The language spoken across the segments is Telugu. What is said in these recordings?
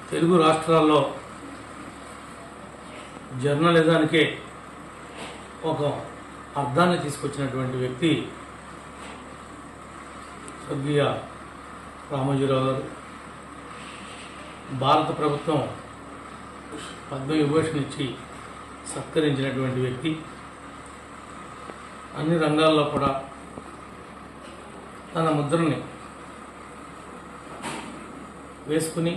తెలుగు రాష్ట్రాల్లో జర్నలిజానికే ఒక అర్థాన్ని తీసుకొచ్చినటువంటి వ్యక్తి స్వర్గీయ రామోజీరావు గారు భారత ప్రభుత్వం పద్మవిభూషణ్ ఇచ్చి సత్కరించినటువంటి వ్యక్తి అన్ని రంగాల్లో కూడా తన ముద్రని వేసుకుని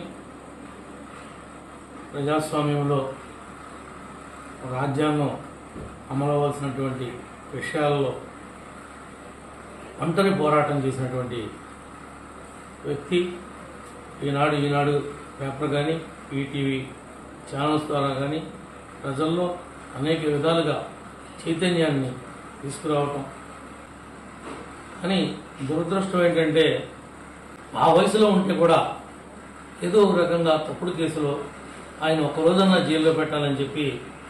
ప్రజాస్వామ్యంలో రాజ్యాంగం అమలవలసినటువంటి విషయాల్లో ఒంటరి పోరాటం చేసినటువంటి వ్యక్తి ఈనాడు ఈనాడు పేపర్ కానీ ఈటీవీ ఛానల్స్ ద్వారా కానీ ప్రజల్లో అనేక విధాలుగా చైతన్యాన్ని తీసుకురావటం కానీ దురదృష్టం ఏంటంటే ఆ వయసులో ఉంటే కూడా ఏదో ఒక రకంగా తప్పుడు కేసులో ఆయన ఒక రోజన్నా జైల్లో పెట్టాలని చెప్పి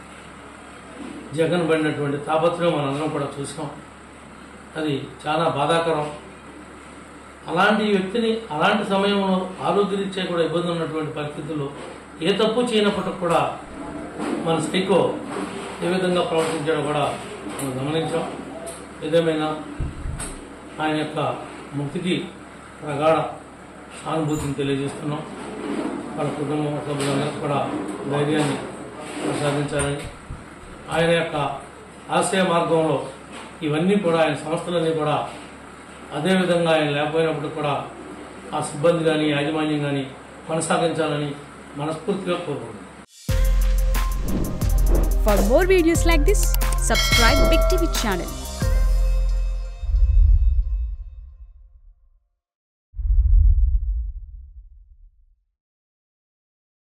జగన్ పడినటువంటి తాపత్రయం మనందరం కూడా చూసాం అది చాలా బాధాకరం అలాంటి వ్యక్తిని అలాంటి సమయంలో ఆరోగ్యరీత్యా కూడా ఇబ్బంది ఉన్నటువంటి పరిస్థితుల్లో ఏ తప్పు చేయనప్పటికి కూడా మన సైకో ఏ విధంగా ప్రవర్తించాడో కూడా మనం గమనించాం ఏదేమైనా ఆయన యొక్క మృతికి ప్రగాఢ సానుభూతిని తెలియజేస్తున్నాం వాళ్ళ కుటుంబ సభ్యులందరికీ కూడా ధైర్యాన్ని ప్రసాదించాలని ఆయన యొక్క ఆశయ మార్గంలో ఇవన్నీ కూడా ఆయన సంస్థలన్నీ కూడా అదేవిధంగా ఆయన లేకపోయినప్పుడు కూడా ఆ సిబ్బంది కానీ యాజమాన్యం కానీ కొనసాగించాలని మనస్ఫూర్తిగా కోరుకుంటున్నాను For more videos like this, subscribe Big TV channel